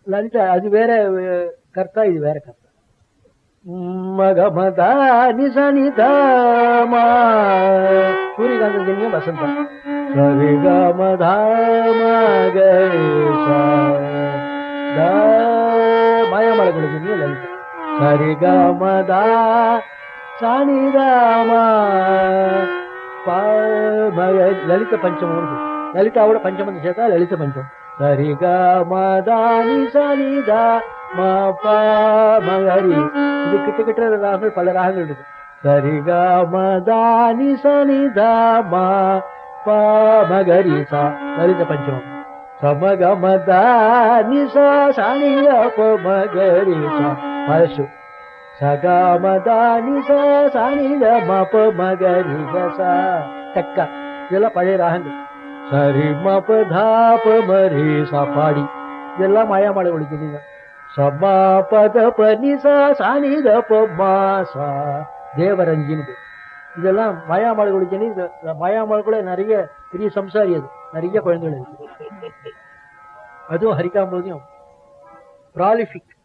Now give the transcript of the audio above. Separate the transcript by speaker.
Speaker 1: லலிதா அது வேற அஹ், கர்த்தா இது வேற கர்த்தா மகமதா நிசனிதாமா சூரியகாந்த ஜன்யம் வசந்தம் சரிகமதா மகேஷா மாயாமலை ஜன்யம் லலிதா சரிகமதா சாணிதாமா லலித பஞ்சமம் லலிதாவோட பஞ்சமம் சேர்த்தா லலித பஞ்சம் சரிகா மதானி சனிதா மா பா மகரி இது கிட்ட கிட்ட ராகங்கள் பல ராகங்கள் இருக்கு சரிகா மதானி சனிதா மா பா மகரி சா லலித பஞ்சமம் சமக மதானி சா சனித ப மகரி சா பரசு சகாமதானி சா சனித மப மகரி சா தக்கா இதெல்லாம் பழைய ராகங்கள் சரி மப தாப மரி சா பாடி இதெல்லாம் மாயாமாடை ஒழிக்கிறீங்க சமா பத பனிசா சானித மாசா தேவரஞ்சின்னு பேர். இதெல்லாம் மாயாமாடை ஒழிச்சனி இந்த மாயாமாடு கூட நிறைய பெரிய சம்சாரி அது நிறைய குழந்தைகள் இருக்கு அதுவும் ஹரிகாம்பதியும் ப்ராலிஃபிக்